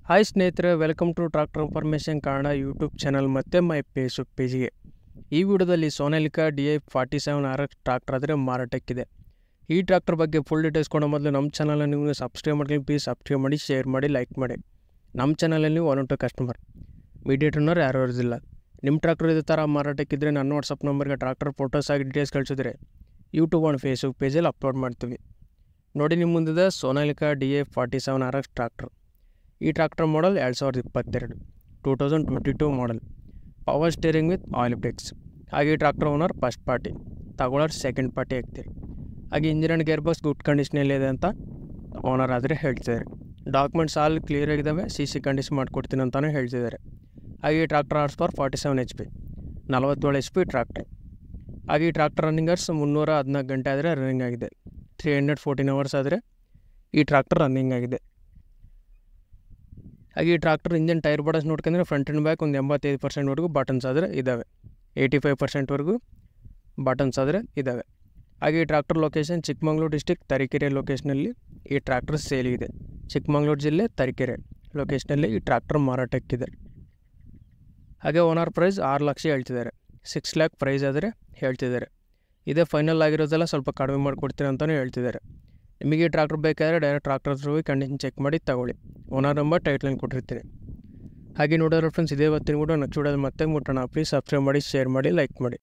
hi ಸ್ನೇಹಿತರೆ welcome to tractor information Kannada YouTube channel ಮತ್ತು my Facebook ಪೇಜಿಗೆ ಈ ವಿಡಿಯೋದಲ್ಲಿ Sonalika D I forty seven R X tractor ಆದರೆ ಮಾರಾಟಕ್ಕಿದೆ ಈ ಟ್ರಾಕ್ಟರ್ ಬಗ್ಗೆ ಫುಲ್ ಡೀಟೇಲ್ಸ್ ಕೊಡೋ ಮೊದಲು ನಮ್ಮ ಚಾನಲ್ನ ನೀವು ಸಬ್ಸ್ಕ್ರೈಬ್ ಮಾಡ್ಕೊಳ್ಳಿ ಪ್ಲೀಸ್ ಸಬ್ಸ್ಕ್ರೈಬ್ ಮಾಡಿ ಶೇರ್ ಮಾಡಿ ಲೈಕ್ ಮಾಡಿ ನಮ್ಮ ಚಾನಲಲ್ಲಿ ನೀವು ಒನ್ ಟು ಕಸ್ಟಮರ್ ಮೀಡಿಯೇಟರ್ನವ್ರು ಯಾರು ಇರೋದಿಲ್ಲ ನಿಮ್ಮ ಟ್ರಾಕ್ಟರ್ ಇದೇ ಥರ ಮಾರಾಟಕ್ಕಿದ್ರೆ ನನ್ನ ವಾಟ್ಸಪ್ ನಂಬರ್ಗೆ ಟ್ರಾಕ್ಟರ್ ಫೋಟೋಸ್ ಆಗಿ ಡೀಟೇಲ್ಸ್ ಕಳಿಸಿದ್ರೆ ಯೂಟ್ಯೂಬ್ ಆ್ಯಂಡ್ ಫೇಸ್ಬುಕ್ ಪೇಜಲ್ಲಿ ಅಪ್ಲೋಡ್ ಮಾಡ್ತೀವಿ ನೋಡಿ ನಿಮ್ಮ ಮುಂದಿದೆ Sonalika D A forty seven R X tractor ಈ ಟ್ರಾಕ್ಟರ್ ಮಾಡಲ್ ಎರಡು ಸಾವಿರದ ಇಪ್ಪತ್ತೆರಡು two thousand twenty two model power steering with oil brakes ಹಾಗೆ ಈ ಟ್ರಾಕ್ಟರ್ ಓನರ್ ಫಸ್ಟ್ ಪಾರ್ಟಿ ತಗೊಳ್ಳೋರು ಸೆಕೆಂಡ್ ಪಾರ್ಟಿ ಆಗ್ತೀರಿ ಹಾಗೆ engine and gear box good ಕಂಡೀಷನಲ್ಲಿ ಇದೆ ಅಂತ ಓನರ್ ಆದರೆ ಹೇಳ್ತಿದ್ದಾರೆ ಡಾಕ್ಯುಮೆಂಟ್ಸ್ ಆಲ್ ಕ್ಲಿಯರ್ ಆಗಿದ್ದಾವೆ ಸಿ ಸಿ ಕಂಡೀಷನ್ ಮಾಡಿಕೊಡ್ತೀನಿ ಅಂತಲೇ ಹೇಳ್ತಿದ್ದಾರೆ ಹಾಗೆ ಈ tractor horse power forty seven H P ನಲವತ್ತೇಳು ಎಚ್ ಪಿ ಟ್ರಾಕ್ಟರ್ ಹಾಗೆ ಈ ಟ್ರಾಕ್ಟರ್ ರನ್ನಿಂಗ್ ಅವರ್ಸ್ ಮುನ್ನೂರ ಹದಿನಾಲ್ಕು ಗಂಟೆ ಆದರೆ ರನ್ನಿಂಗ್ ಆಗಿದೆ ತ್ರೀ ಹಂಡ್ರೆಡ್ ಫೋರ್ಟೀನ್ ಅವರ್ಸ್ ಆದರೆ ಈ ಟ್ರಾಕ್ಟರ್ ರನ್ನಿಂಗ್ ಆಗಿದೆ ಹಾಗೆ ಈ ಟ್ರಾಕ್ಟರ್ ಇಂಜನ್ ಟೈರ್ ಬಾಡಸ್ ನೋಡ್ಕೊಂಡ್ರೆ ಫ್ರಂಟ್ ಆ್ಯಂಡ್ ಬ್ಯಾಕ್ ಒಂದು ಎಂಬತ್ತೈದು ಪರ್ಸೆಂಟ್ವರೆಗೂ ಬಟನ್ಸ್ ಆದರೆ ಇದ್ದಾವೆ ಏಯ್ಟಿ ಫೈವ್ ಪರ್ಸೆಂಟ್ವರೆಗೂ ಬಟನ್ಸ್ ಆದರೆ ಇದ್ದಾವೆ ಹಾಗೆ ಈ tractor location Chikmagalur district Tarikere ಲೊಕೇಶನಲ್ಲಿ ಈ ಟ್ರಾಕ್ಟರ್ ಸೇಲಿಗಿದೆ ಚಿಕ್ಕಮಂಗ್ಳೂರು ಜಿಲ್ಲೆ ತರೀಕೆರೆ ಲೊಕೇಶನಲ್ಲಿ ಈ ಟ್ರಾಕ್ಟರ್ ಮಾರಾಟಕ್ಕಿದೆ ಹಾಗೆ ಓನರ್ ಪ್ರೈಸ್ ಆರು ಲಕ್ಷ ಹೇಳ್ತಿದ್ದಾರೆ ಸಿಕ್ಸ್ ಲ್ಯಾಕ್ ಪ್ರೈಸ್ ಆದರೆ ಹೇಳ್ತಿದ್ದಾರೆ ಇದೇ ಫೈನಲ್ ಆಗಿರೋದೆಲ್ಲ ಸ್ವಲ್ಪ ಕಡಿಮೆ ಮಾಡಿಕೊಡ್ತೀನಿ ಅಂತಲೇ ಹೇಳ್ತಿದ್ದಾರೆ ನಿಮಗೆ ಈ ಟ್ರಾಕ್ಟರ್ ಬೇಕಾದರೆ ಡೈರೆಕ್ಟ್ ಟ್ರಾಕ್ಟರ್ ಹತ್ರ ಹೋಗಿ ಕಂಡೀಷನ್ ಚೆಕ್ ಮಾಡಿ ತಗೊಳ್ಳಿ ಓನರ್ ನಂಬರ್ ಟೈಟ್ಲೈನ್ ಕೊಟ್ಟಿರ್ತೀನಿ ಹಾಗೆ ನೋಡೋರು ಫ್ರೆಂಡ್ಸ್ ಇದೇ ಇವತ್ತಿನ ಕೂಡ ನೆಕ್ಸ್ಟ್ ವಿಡಿಯೋದಲ್ಲಿ ಮತ್ತೆ ಮುಟ್ಟೋಣ ಪ್ಲೀಸ್ ಸಬ್ಸ್ಕ್ರೈಬ್ ಮಾಡಿ ಶೇರ್ ಮಾಡಿ ಲೈಕ್ ಮಾಡಿ